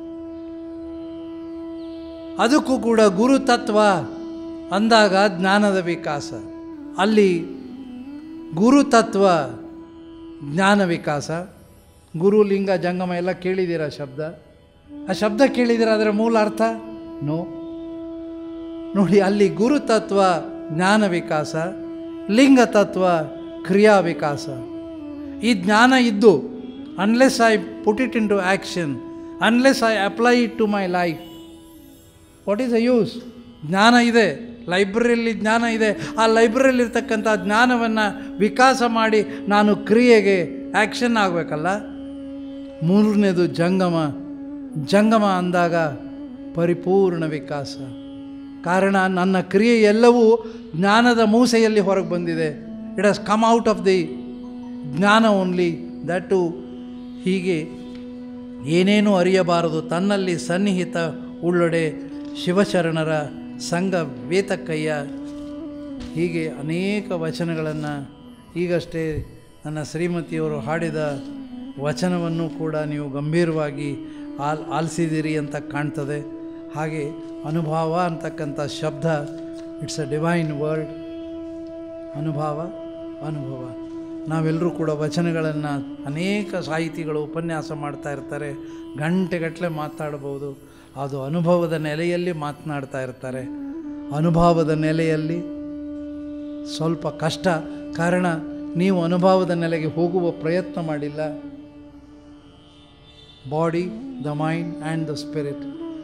ಅದಕ್ಕೂ ಕೂಡ ಗುರು ತತ್ವ ಅಂದಾಗ ಜ್ಞಾನದ ವಿಕಾಸ ಅಲ್ಲಿ ಗುರು ತತ್ವ ಜ್ಞಾನ ವಿಕಾಸ ಗುರು ಲಿಂಗ ಜಂಗಮ ಎಲ್ಲ ಕೇಳಿದ್ದೀರ ಶಬ್ದ ಆ ಶಬ್ದ ಕೇಳಿದ್ದೀರ ಅದರ ಮೂಲ ಅರ್ಥ ನೋ ನೋಡಿ ಅಲ್ಲಿ ಗುರು ತತ್ವ ಜ್ಞಾನ ವಿಕಾಸ ಲಿಂಗ ತತ್ವ ಕ್ರಿಯಾ ವಿಕಾಸ ಈ ಜ್ಞಾನ ಇದ್ದು unless I put it into action unless I apply it to my life what is a use ಜ್ಞಾನ ಇದೆ ಲೈಬ್ರರಿಯಲ್ಲಿ ಜ್ಞಾನ ಇದೆ ಆ ಲೈಬ್ರರಿಯಲ್ಲಿ ಇರ್ತಕ್ಕಂಥ ಜ್ಞಾನವನ್ನು ವಿಕಾಸ ಮಾಡಿ ನಾನು ಕ್ರಿಯೆಗೆ ಆ್ಯಕ್ಷನ್ ಆಗಬೇಕಲ್ಲ ಮೂರನೇದು ಜಂಗಮ ಜಂಗಮ ಅಂದಾಗ ಪರಿಪೂರ್ಣ ವಿಕಾಸ ಕಾರಣ ನನ್ನ ಕ್ರಿಯೆ ಎಲ್ಲವೂ ಜ್ಞಾನದ ಮೂಸೆಯಲ್ಲಿ ಹೊರಗೆ ಬಂದಿದೆ it has come out of the jnana only that to ಹೀಗೆ ಏನೇನೂ ಅರಿಯಬಾರದು ತನ್ನಲ್ಲಿ ಸನ್ನಿಹಿತ ಉಳ್ಳೊಡೆ ಶಿವಶರಣರ ಸಂಘ ವೇತಕ್ಕಯ್ಯ ಹೀಗೆ ಅನೇಕ ವಚನಗಳನ್ನು ಈಗಷ್ಟೇ ನನ್ನ ಶ್ರೀಮತಿಯವರು ಹಾಡಿದ ವಚನವನ್ನು ಕೂಡ ನೀವು ಗಂಭೀರವಾಗಿ ಆಲ್ ಆಲಿಸಿದಿರಿ ಅಂತ ಕಾಣ್ತದೆ ಹಾಗೆ ಅನುಭವ ಅಂತಕ್ಕಂಥ ಶಬ್ದ ಇಟ್ಸ್ ಅ ಡಿವೈನ್ ವರ್ಡ್ ಅನುಭವ ಅನುಭವ ನಾವೆಲ್ಲರೂ ಕೂಡ ವಚನಗಳನ್ನು ಅನೇಕ ಸಾಹಿತಿಗಳು ಉಪನ್ಯಾಸ ಮಾಡ್ತಾ ಇರ್ತಾರೆ ಗಂಟೆಗಟ್ಟಲೆ ಮಾತಾಡ್ಬೋದು ಅದು ಅನುಭವದ ನೆಲೆಯಲ್ಲಿ ಮಾತನಾಡ್ತಾ ಇರ್ತಾರೆ ಅನುಭವದ ನೆಲೆಯಲ್ಲಿ ಸ್ವಲ್ಪ ಕಷ್ಟ ಕಾರಣ ನೀವು ಅನುಭವದ ನೆಲೆಗೆ ಹೋಗುವ ಪ್ರಯತ್ನ ಮಾಡಿಲ್ಲ body the mind and the spirit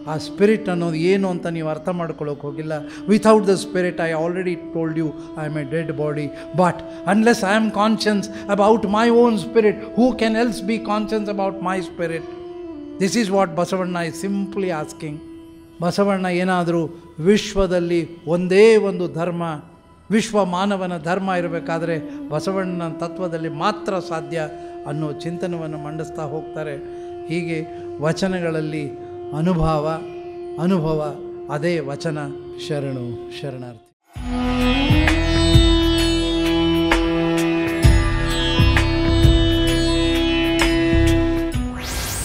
ಆ ಸ್ಪಿರಿಟ್ ಅನ್ನೋದು ಏನು ಅಂತ ನೀವು ಅರ್ಥ ಮಾಡ್ಕೊಳ್ಳೋಕೆ ಹೋಗಿಲ್ಲ without the spirit I already told you I am a dead body but unless I am conscience about my own spirit who can else be conscience about my spirit this is what Basavanna is simply asking Basavanna ಏನಾದರೂ ವಿಶ್ವದಲ್ಲಿ ಒಂದೇ ಒಂದು ಧರ್ಮ ವಿಶ್ವ ಮಾನವನ ಧರ್ಮ ಇರಬೇಕಾದ್ರೆ ಬಸವಣ್ಣನ ತತ್ವದಲ್ಲಿ ಮಾತ್ರ ಸಾಧ್ಯ ಅನ್ನೋ ಚಿಂತನವನ್ನು ಮಂಡಿಸ್ತಾ ಹೋಗ್ತಾರೆ ಹೀಗೆ ವಚನಗಳಲ್ಲಿ ಅನುಭವ ಅನುಭವ ಅದೇ ವಚನ ಶರಣು ಶರಣಾರ್ಥಿ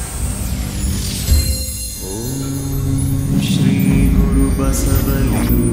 श्रीगुरुबसवलिङ्ग